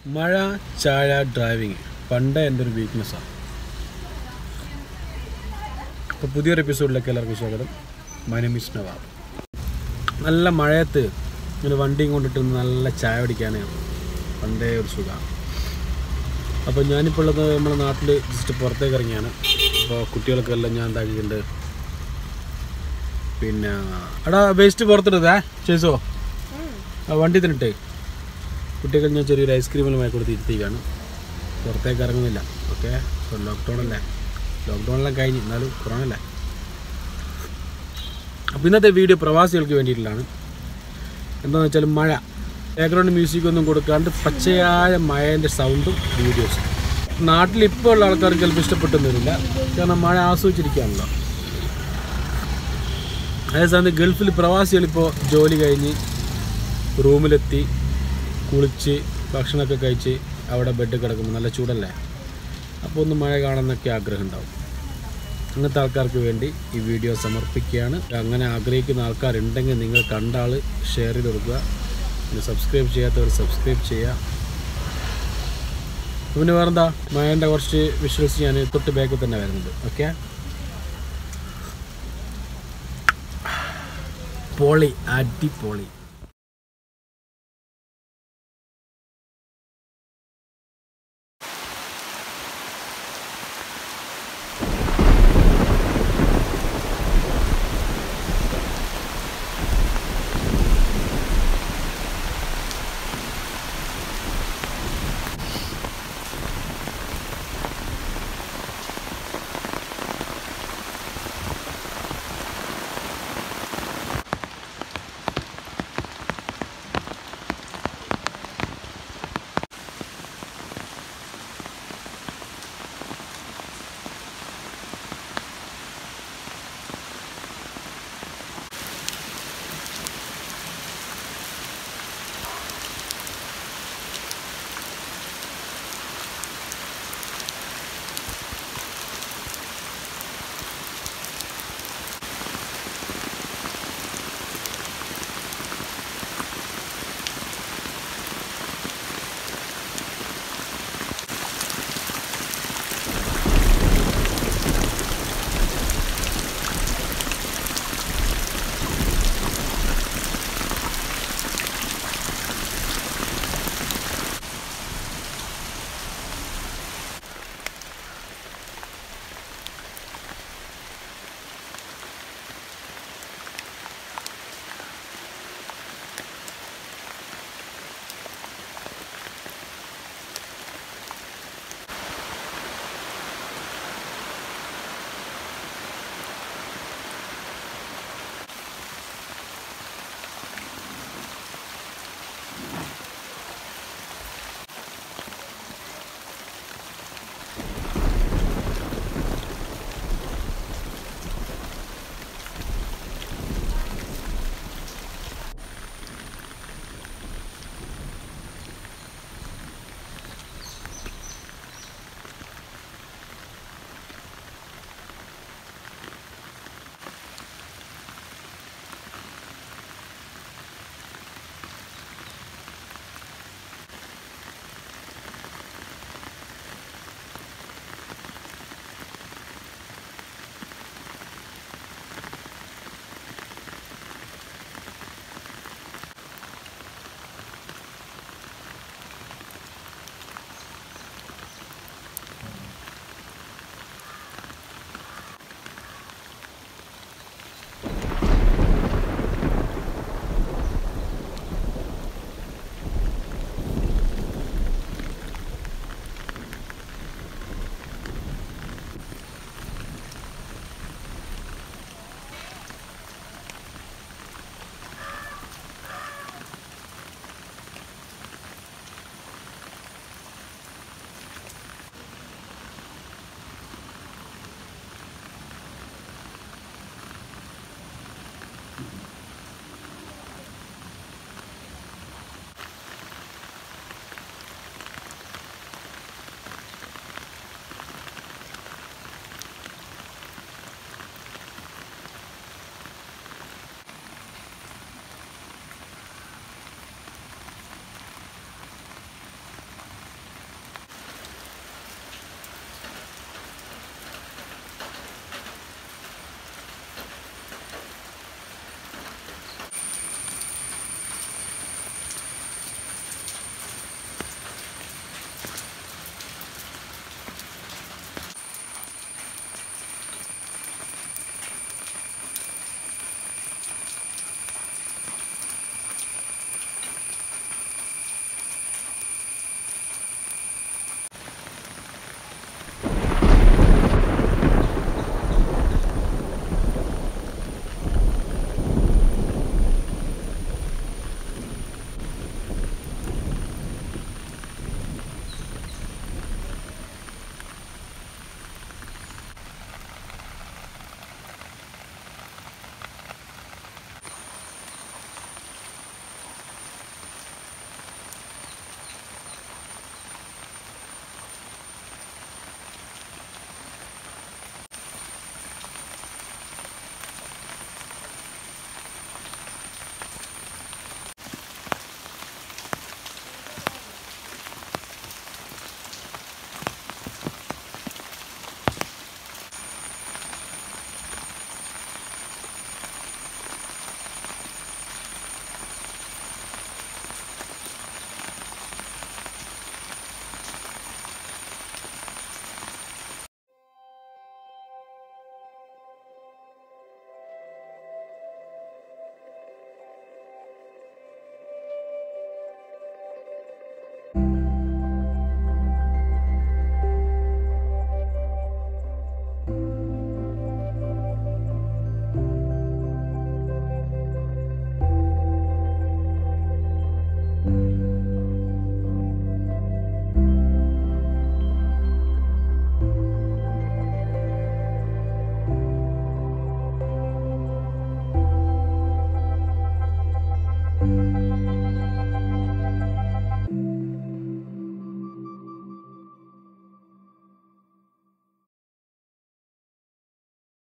മഴ ചായ ഡ്രൈവിങ് പണ്ട് എൻ്റെ ഒരു വീക്ക്നെസ്സാണ് അപ്പോൾ പുതിയൊരു എപ്പിസോഡിലേക്ക് എല്ലാവർക്കും സ്വാഗതം മനമിസ് നവാബ് നല്ല മഴയത്ത് ഇങ്ങനെ വണ്ടിയും കൊണ്ടിട്ട് നല്ല ചായ കുടിക്കാൻ പണ്ടേ ഒരു സുഖമാണ് അപ്പോൾ ഞാനിപ്പോൾ ഉള്ളത് നമ്മുടെ നാട്ടിൽ ജസ്റ്റ് പുറത്തേക്ക് ഇറങ്ങിയാണ് അപ്പോൾ കുട്ടികൾക്കെല്ലാം ഞാൻ എന്താക്കിയിട്ടുണ്ട് പിന്നെ എടാ വേസ്റ്റ് പുറത്തിട്ടതേ ചേച്ചോ ആ വണ്ടി തിന്നിട്ടേ കുട്ടികൾ ഞാൻ ചെറിയൊരു ഐസ്ക്രീമെല്ലാം വാങ്ങി കൊടുത്ത് ഇരുത്തിക്കാണ് പുറത്തേക്ക് ഇറങ്ങുന്നില്ല ഓക്കെ ഇപ്പോൾ ലോക്ക്ഡൗൺ അല്ലേ ലോക്ക്ഡൗണെല്ലാം കഴിഞ്ഞ് എന്നാലും കൊറോണ അല്ലേ അപ്പോൾ ഇന്നത്തെ വീഡിയോ പ്രവാസികൾക്ക് വേണ്ടിയിട്ടുള്ളതാണ് എന്താണെന്ന് വെച്ചാൽ മഴ ബാക്ക്ഗ്രൗണ്ട് മ്യൂസിക് ഒന്നും കൊടുക്കാണ്ട് പച്ചയായ മഴേൻ്റെ സൗണ്ടും വീഡിയോസും നാട്ടിൽ ഇപ്പോൾ ഉള്ള ആൾക്കാർക്ക് ചിലപ്പോൾ ഇഷ്ടപ്പെട്ടൊന്നും വരില്ല കാരണം മഴ ആസ്വദിച്ചിരിക്കുകയാണല്ലോ അതേസമയം ഗൾഫിൽ പ്രവാസികളിപ്പോൾ ജോലി കഴിഞ്ഞ് റൂമിലെത്തി കുളിച്ച് ഭക്ഷണമൊക്കെ കഴിച്ച് അവിടെ ബെഡ് കിടക്കുമ്പോൾ നല്ല ചൂടല്ലേ അപ്പോൾ ഒന്ന് മഴ കാണാനൊക്കെ ആഗ്രഹം ഉണ്ടാവും അങ്ങനത്തെ ആൾക്കാർക്ക് വേണ്ടി ഈ വീഡിയോ സമർപ്പിക്കുകയാണ് അങ്ങനെ ആഗ്രഹിക്കുന്ന ആൾക്കാരുണ്ടെങ്കിൽ നിങ്ങൾ കണ്ട ആൾ ഷെയർ ചെയ്ത് കൊടുക്കുക പിന്നെ സബ്സ്ക്രൈബ് ചെയ്യാത്തവർ സബ്സ്ക്രൈബ് ചെയ്യുക പിന്നെ വേറെന്താ മഴേൻ്റെ കുറച്ച് വിഷ്വൽസ് ഞാൻ തൊട്ട് ബാക്കിൽ തന്നെ വരുന്നുണ്ട് ഓക്കെ പൊളി അടിപൊളി